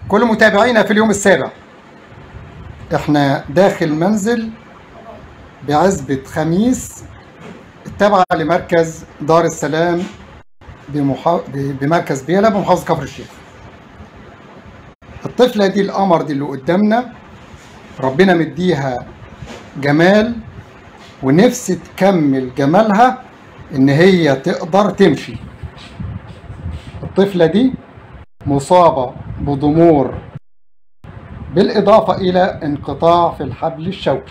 كل متابعينا في اليوم السابع احنا داخل منزل بعزبة خميس التابعة لمركز دار السلام بمحا... ب- بمركز بيلا بمحافظة كفر الشيخ الطفلة دي القمر دي اللي قدامنا ربنا مديها جمال ونفسي تكمل جمالها ان هي تقدر تمشي الطفلة دي مصابة بضمور بالإضافة إلى انقطاع في الحبل الشوكي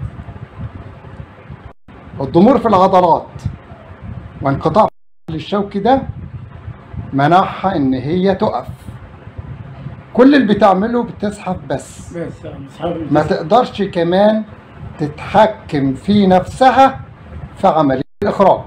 الضمور في العضلات وانقطاع في الحبل الشوكي ده منعها إن هي تقف كل اللي بتعمله بتزحف بس بس يعني اصحابي ما تقدرش كمان تتحكم في نفسها في عملية الإخراج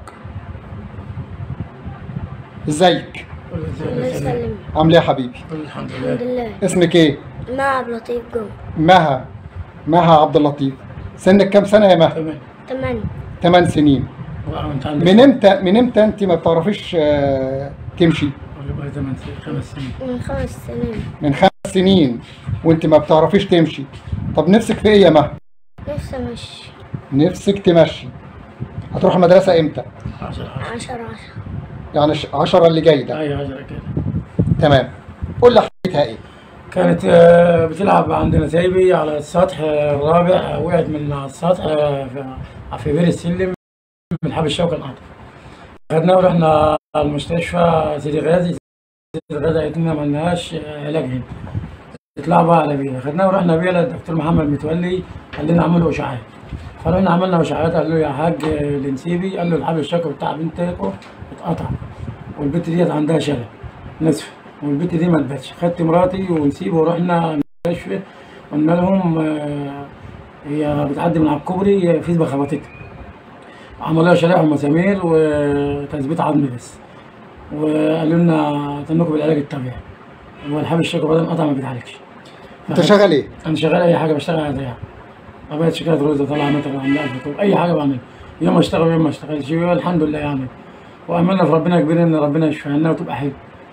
ازيك الله يسلمك عامل ايه يا حبيبي الحمد الحمد لله لله اسمك ايه مع عبد اللطيف جو مها مها عبد اللطيف سنك كام سنه يا مها تمام تمانية 8 سنين والله انت عندك من امتى من امتى انت ما بتعرفيش آه، تمشي والله بقى ثمان سنين خمس سنين من خمس سنين من خمس سنين وانت ما بتعرفيش تمشي طب نفسك في ايه يا مها نفسي أمشي نفسك تمشي هتروح المدرسه امتى 10 10 عشرة عشرة يعني 10 اللي جاي ده اي 10 كده تمام قول لي حكايتها ايه كانت آه، بتلعب عندنا سايبي على السطح الرابع آه، وقعت من على السطح آه، في- في بير السلم من حبل الشوكة انقطع خدناه ورحنا المستشفى سيدي غازي سيدي غازي قالت لنا ملناش آه، علاج هنا اطلع بقى على بيلا خدناه ورحنا بيلا الدكتور محمد متولي قال لنا اعملوا اشعاعات فرحنا عملنا اشعاعات قال له يا حاج آه، الانسيبي قال له الحبل الشوكة بتاع بنتكم اتقطع والبنت ديت عندها شلل نصف والبنت دي ما تباتش خدت مراتي ونسيبه ورحنا المستشفى قلنا لهم آه، هي بتعدي من على الكوبري في سباق خبطتها عملوا لها شرايح ومسامير وتثبيت عظمي بس وقالوا لنا تنكوا بالعلاج الطبيعي والحبل الشوكة بدل انقطع ما بيتعالجش انت شغال ايه انا شغال اي حاجه بشتغل على زيها عملت شكايه روزه طالعه متر عندها الفطور اي حاجه بعملها يوم اشتغل ويوم ما اشتغلش الحمد لله يعني واملنا في ربنا كبير ان ربنا يشفيها لنا وتبقى حلوه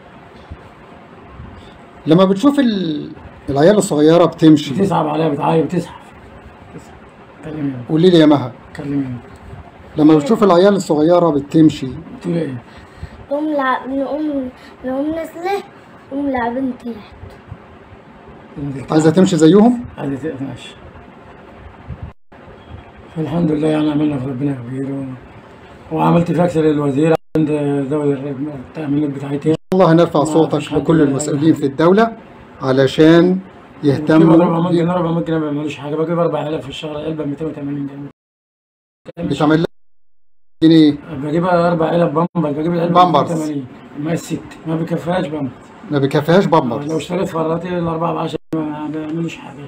لما بتشوف ال... العيال الصغيره بتمشي بتصعب عليها بتعيط بتزحف بتزحف. كلمي يلا قولي لي يا مها كلمي يلا لما بتشوف العيال الصغيره بتمشي بتقول ايه؟ نقوم لعب نقوم نقوم نازلة نقوم لاعبين تحت تنزل عايزه تمشي زيهم عايزه تقفش الحمد لله يعني عملنا في ربنا كبير و... وعملت فاكس للوزير عند ذوي التأمينات بتاعتها الله نرفع ما صوتك فيش حد لكل يقدر المسؤولين في الدولة علشان كيف يهتموا اربع ممكن بي- اربع ممكن ما بيعملوش حاجه بجيب 4000 في الشهر علبه 280 جنيه بتعمل لك جنيه بجيب اربع علب بامبر بجيب العلبه بامبرز. 280 ما الست ما بيكفيهاش بامبر ما بيكفيهاش لو بامبرز اشتريت فراتي الاربعه ب 10 ما بيعملوش حاجه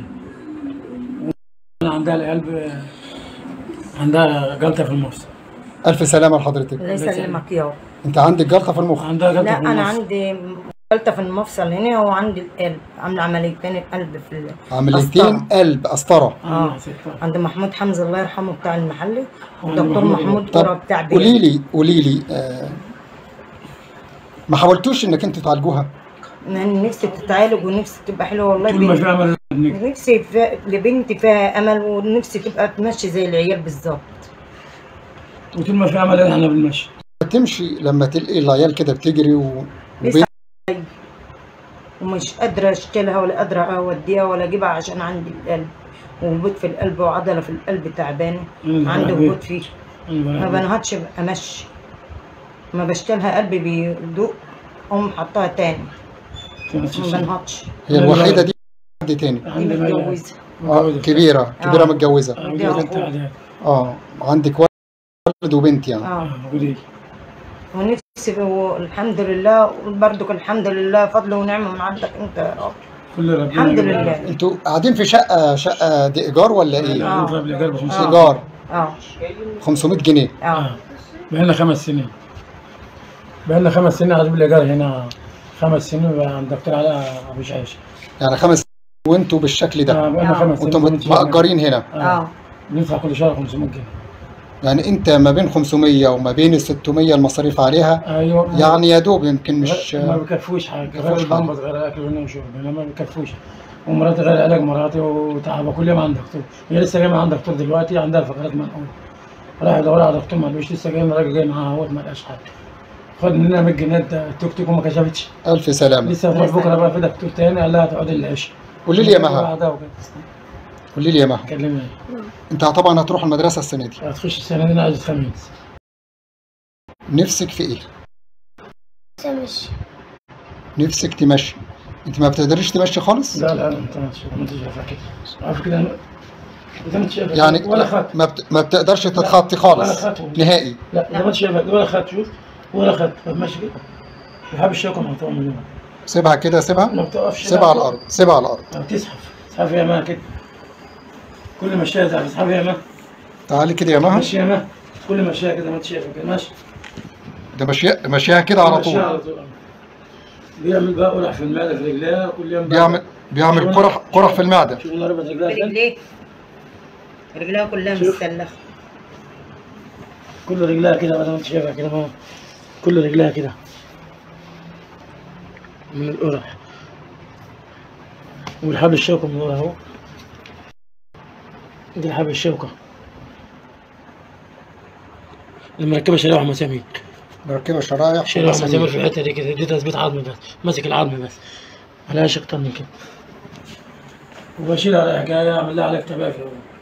عندها القلب عندها جلطه في المفصل ألف سلامة لحضرتك الله يسلمك يا رب. أنت عندك جلطة في المخ عندها جلطه لا في انا المفصل عندي جلطه في المفصل هنا وعندي القلب عامله عمليتين القلب في ال- عمليتين قسطرة. قلب قسطرة اه آه. ستة. عند محمود حمزه الله يرحمه بتاع المحلي عند ودكتور محمود محمود طب قرى بتاع بيت قولي لي قولي لي آه ما حاولتوش إنك أنتوا تعالجوها أنا نفسي تتعالج ونفسي تبقى حلوه والله طول ما في بنتي امل ابنك نفسي في- لبنتي فيها امل ونفسي تبقى تمشي زي العيال بالظبط وطول ما في امل احنا بنمشي تمشي لما تلقي العيال كده بتجري و... وبي... ومش قادره اشكلها ولا قادره اوديها ولا اجيبها عشان عندي القلب وهبوط في القلب وعضله في القلب تعبانه أنا عندي بقى هبوط فيه أنا بقى ما بنهضش امشي ما بشتلها قلبي بيدق ام حطها تاني في نفس ما الشيء. بنهضش هي الوحيدة دي حد تاني دي عندي بقى- متجوزه آه كبيرة كبيرة آه. متجوزة آه، ولد بنت عادي. اه عندك ولد وبنت يعني اه آه، ولي. ونفسي والحمد لله وبرضك الحمد لله فضل ونعمه من عندك انت يا رب كل ربنا الحمد يجعل- لله انتوا قاعدين في شقة شقة دي إيجار ولا إيه؟ قاعدين في قبل الإيجار بخمسين. آه. إيجار اه 500 جنيه اه اه بقالنا خمس سنين بقالنا خمس سنين قاعدين بالايجار هنا خمس سنين بقى عند الدكتور علاء ابو شعيش يعني خمس وانتوا بالشكل آه، ده بقالنا آه. خمس سنين وانتم مأجرين هنا اه اه بندفع كل شهر 500 جنيه يعني انت ما بين 500 وما بين ال 600 المصاريف عليها ايوه يعني يا دوب يمكن مش ما بكفوش حاجه بكفوش غير حاجة. البامبرز غير الاكل والنوم وشرب انا ما بكفوش ومراتي غير علاج مراتي وتعبة كل يوم عند دكتور هي لسه جايه من عند دكتور دلوقتي عندها فقرات منقول راح يدور على دكتور ما لقوش لسه جاي الراجل جاي معاها اهوت ما لقاش حاجه خد مننا 100 جنيه التوك توك وما كشفتش الف سلامه لسه هتروح بكره بقى في دكتور تاني قال لها هتقعد العشاء قولي لي يا مها بعدها وكده. قولي لي يا مها كلمني انت طبعا هتروح المدرسه السنه دي هتخش السنه دي نعجة خميس نفسك في ايه سمش نفسك تمشي انت ما بتقدريش تمشي خالص لا لا لا انت ما تشوف ما تشوفها كده عارف كده انت ما تشوفها يعني ولا خط ما, بت... ما بتقدرش تتخطي خالص ولا خطوة. نهائي لا زي ما انت شايفها ولا خط شوف ولا خط طب ماشي كده بحب الشوكه ما تعمل منها سيبها كده سيبها ما بتقفش سيبها على الارض سيبها على الارض ما بتزحف تزحف يا ما كده كل ما تزحف تزحف يا ما تعالي كده يا مها ماشي يا ما كل ما كده ما انت شايفها كده ماشي ده مشي... مشيها كده على ماشية طول على طول بيعمل بقى قرح في المعده في رجليها كل يوم بقى- بيعمل بيعمل قرح قرح في المعده شوف الله ربط رجليها كده برجليه رجلها كلها شوف. مستلخة كل رجلها كده بدل ما انت شايفها كده ما كل رجلها كده من القرح والحبل الشوكة من ورا اهو دي الحبل الشوكة لما ركبها شرايح مسامير مركبه شرايح شرايح مسامير ومسامير. في الحتة دي كده دي تثبيت عظمي بس ماسك العظم بس ملهاش أكتر من كده وبشيلها رايح جاي أعمل لها علاج تبافي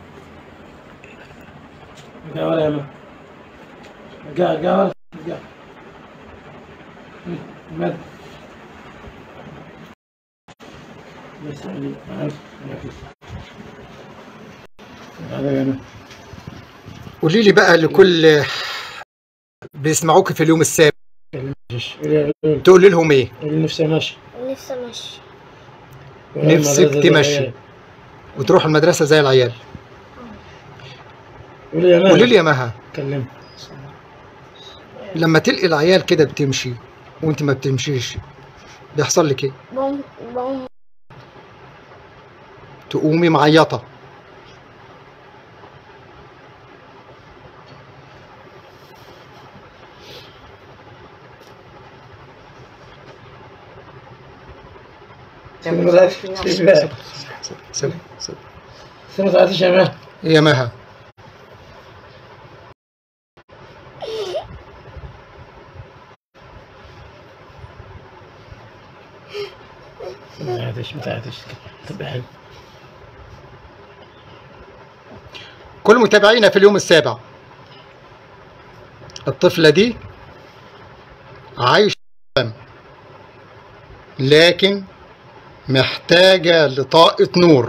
رجع ولا يا مان رجع رجع ولا رجع مد بس علي عارف هذا يا مان قولي لي بقى لكل بيسمعوك في اليوم السابع تقول لهم ايه اللي نفسه ماشي نفسي امشي نفسك تمشي. وتروح المدرسه زي العيال قولي يا مان قولي لي يا مها كلمني لما تلقي العيال كده بتمشي وانت ما بتمشيش بيحصل لك ايه بقوم بقوم تقومي معيطه سيبها سيبها سيبها سيبها تعطيش يا مان إيه يا مها ما تعطيش ما تعطيش تبقى حلو كل متابعينا في اليوم السابع الطفلة دي عايشة لكن محتاجة لطاقة نور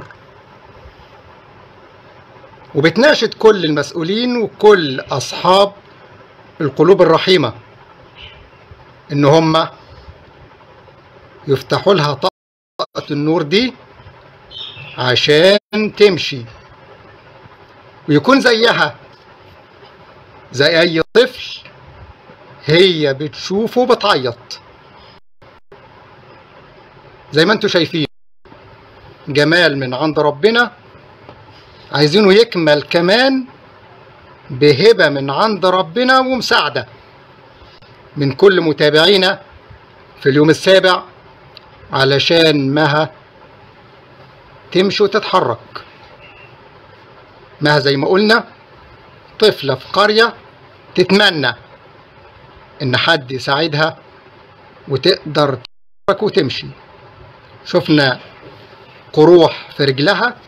وبتناشد كل المسؤولين وكل أصحاب القلوب الرحيمة إن هم يفتحوا لها طاقة النور دي عشان تمشي ويكون زيها زي أي طفل هي بتشوفه بتعيط زي ما انتوا شايفين جمال من عند ربنا عايزينه يكمل كمان بهبة من عند ربنا ومساعدة من كل متابعينا في اليوم السابع علشان مها تمشي وتتحرك مها زي ما قلنا طفلة في قرية تتمنى إن حد يساعدها وتقدر تتحرك وتمشي شفنا قروح في رجلها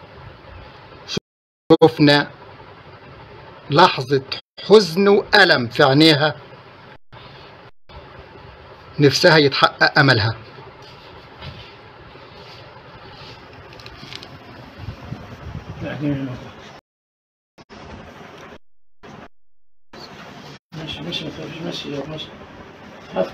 شفنا لحظة حزن وألم في عينيها نفسها يتحقق أملها ماشي ماشي ما تخافش ماشي يا ماشي خاف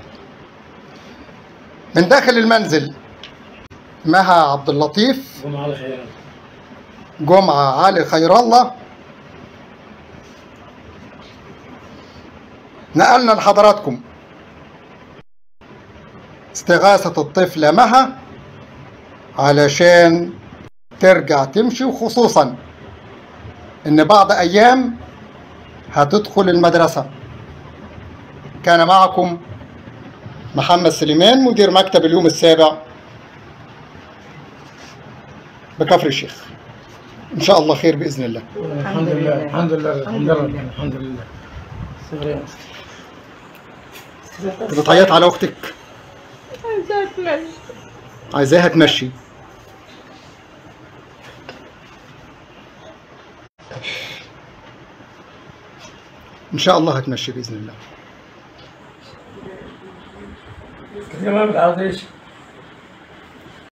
من داخل المنزل مها عبد اللطيف قوم على خير جمعة علي خير الله نقلنا لحضراتكم استغاثة الطفلة مها علشان ترجع تمشي وخصوصا ان بعد ايام هتدخل المدرسة كان معكم محمد سليمان مدير مكتب اليوم السابع بكفر الشيخ إن شاء الله خير بإذن الله الحمد لله الحمد لله الحمد لله الحمد لله صغير. بتعيط على أختك عايزاها تمشي إن شاء الله هتمشي بإذن الله كثير ما بتعرفش